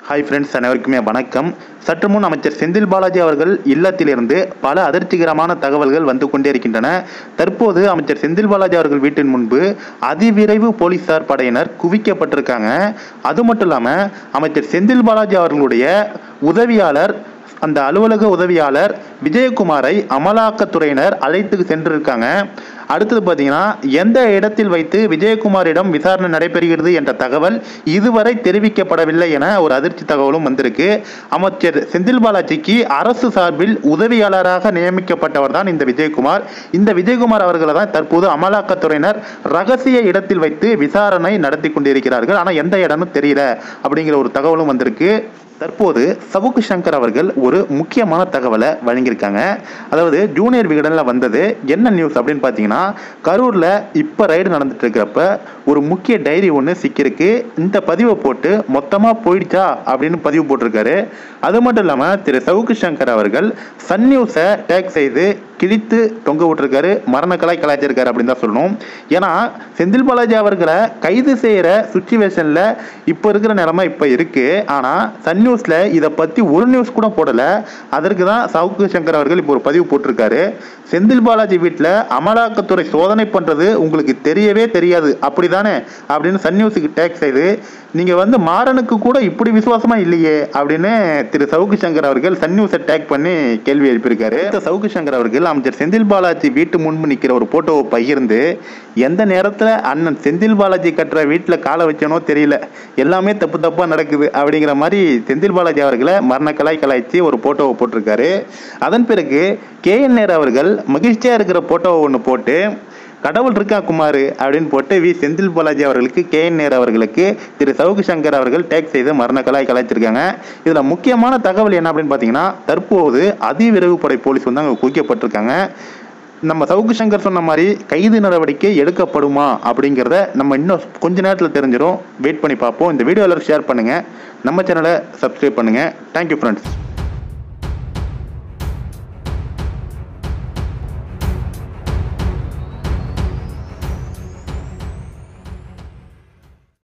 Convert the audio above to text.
hi friends அனைவருக்குமே வணக்கம் சற்று முன் அமைச்சர் செந்தில் பாலாஜி அவர்கள் இல்லத்திலிருந்து பல அதிர்ச்சிகரமான தகவல்கள் வந்து கொண்டே இருக்கின்றன தற்போது அமைச்சர் செந்தில் பாலாஜி அவர்கள் வீட்டின் முன்பு அதிவிரைவு போலீசார் படையினர் குவிக்கப்பட்டிருக்காங்க அது மட்டும் இல்லாமல் அமைச்சர் செந்தில் பாலாஜி அவர்களுடைய உதவியாளர் அந்த அலுவலக உதவியாளர் விஜயகுமாரை அமலாக்கத்துறையினர் அழைத்து சென்றிருக்காங்க அடுத்தது பார்த்தீங்கன்னா எந்த இடத்தில் வைத்து விஜயகுமாரிடம் விசாரணை நடைபெறுகிறது என்ற தகவல் இதுவரை தெரிவிக்கப்படவில்லை என ஒரு அதிர்ச்சி தகவலும் வந்திருக்கு அமைச்சர் செந்தில் பாலாஜிக்கு அரசு சார்பில் உதவியாளராக நியமிக்கப்பட்டவர் தான் இந்த விஜயகுமார் இந்த விஜயகுமார் அவர்களை தான் தற்போது அமலாக்கத்துறையினர் ரகசிய இடத்தில் வைத்து விசாரணை நடத்தி கொண்டிருக்கிறார்கள் ஆனால் எந்த இடம்னு தெரியல அப்படிங்கிற ஒரு தகவலும் வந்திருக்கு தற்போது சவுக்கு சங்கர் அவர்கள் ஒரு முக்கியமான தகவலை வழங்கியிருக்காங்க அதாவது ஜூனியர் விகடனில் வந்தது என்ன நியூஸ் அப்படின்னு பார்த்தீங்கன்னா கரூரில் இப்போ ரைடு நடந்துட்டு இருக்கிறப்ப ஒரு முக்கிய டைரி ஒன்று சிக்கியிருக்கு இந்த பதிவை போட்டு மொத்தமாக போயிடுச்சா அப்படின்னு பதிவு போட்டிருக்காரு அது மட்டும் இல்லாமல் திரு சவுக்கு சங்கர் அவர்கள் சன் நியூஸை டேக் செய்து கிழித்து தொங்க விட்டுருக்காரு மரணக்கலாய் கலாய்ச்சிருக்காரு அப்படின்னு தான் சொல்லணும் ஏன்னா செந்தில் பாலாஜி அவர்களை கைது செய்கிற சுச்சுவேஷனில் இப்போ இருக்கிற நிலைமை இப்போ இருக்குது ஆனால் சன் நியூஸில் இதை பற்றி ஒரு நியூஸ் கூட போடலை அதற்கு தான் சவுக்கு சங்கர் அவர்கள் இப்போ ஒரு பதிவு போட்டிருக்காரு செந்தில் பாலாஜி வீட்டில் அமலாக்கத்துறை சோதனை பண்ணுறது உங்களுக்கு தெரியவே தெரியாது அப்படி தானே அப்படின்னு சன் நியூஸுக்கு டேக் செய்து நீங்கள் வந்து மாறனுக்கு கூட இப்படி விசுவாசமாக இல்லையே அப்படின்னு திரு சவுக்கு சங்கர் அவர்கள் சன் நியூஸை டேக் பண்ணி கேள்வி எழுப்பியிருக்காரு இந்த சவுக்கு சங்கர் அவர்கள் அமைச்சர் செந்தில் பாலாஜி வீட்டு முன்பு நிற்கிற ஒரு போட்டோவை பகிர்ந்து எந்த நேரத்தில் அண்ணன் செந்தில் பாலாஜி கட்டுற வீட்டில் காலை வச்சனோ தெரியல எல்லாமே தப்பு தப்பாக நடக்குது அப்படிங்கிற மாதிரி செந்தில் பாலாஜி அவர்களை மரணக்கலாய் கலாய்ச்சி ஒரு போட்டோவை போட்டிருக்காரு அதன் பிறகு கே என் நேரு அவர்கள் மகிழ்ச்சியாக இருக்கிற போட்டோவை ஒன்று போட்டு கடவுள் இருக்கா குமார் அப்படின்னு போட்டு வி செந்தில் பாலாஜி அவர்களுக்கு கே என் நேரு அவர்களுக்கு திரு சவுக்கு சங்கர் அவர்கள் டேக் செய்து மரண கலாய் கலாய்ச்சிருக்காங்க இதில் முக்கியமான தகவல் என்ன அப்படின்னு பார்த்தீங்கன்னா தற்போது அதிவிரைவு படை போலீஸ் வந்து அங்கே குவிக்கப்பட்டிருக்காங்க நம்ம சவுக்கு சங்கர் சொன்ன மாதிரி கைது நடவடிக்கை எடுக்கப்படுமா அப்படிங்கிறத நம்ம இன்னும் கொஞ்ச நேரத்தில் தெரிஞ்சிடும் வெயிட் பண்ணி பார்ப்போம் இந்த வீடியோ எல்லாரும் ஷேர் பண்ணுங்கள் நம்ம சேனலை சப்ஸ்கிரைப் பண்ணுங்கள் தேங்க்யூ ஃப்ரெண்ட்ஸ்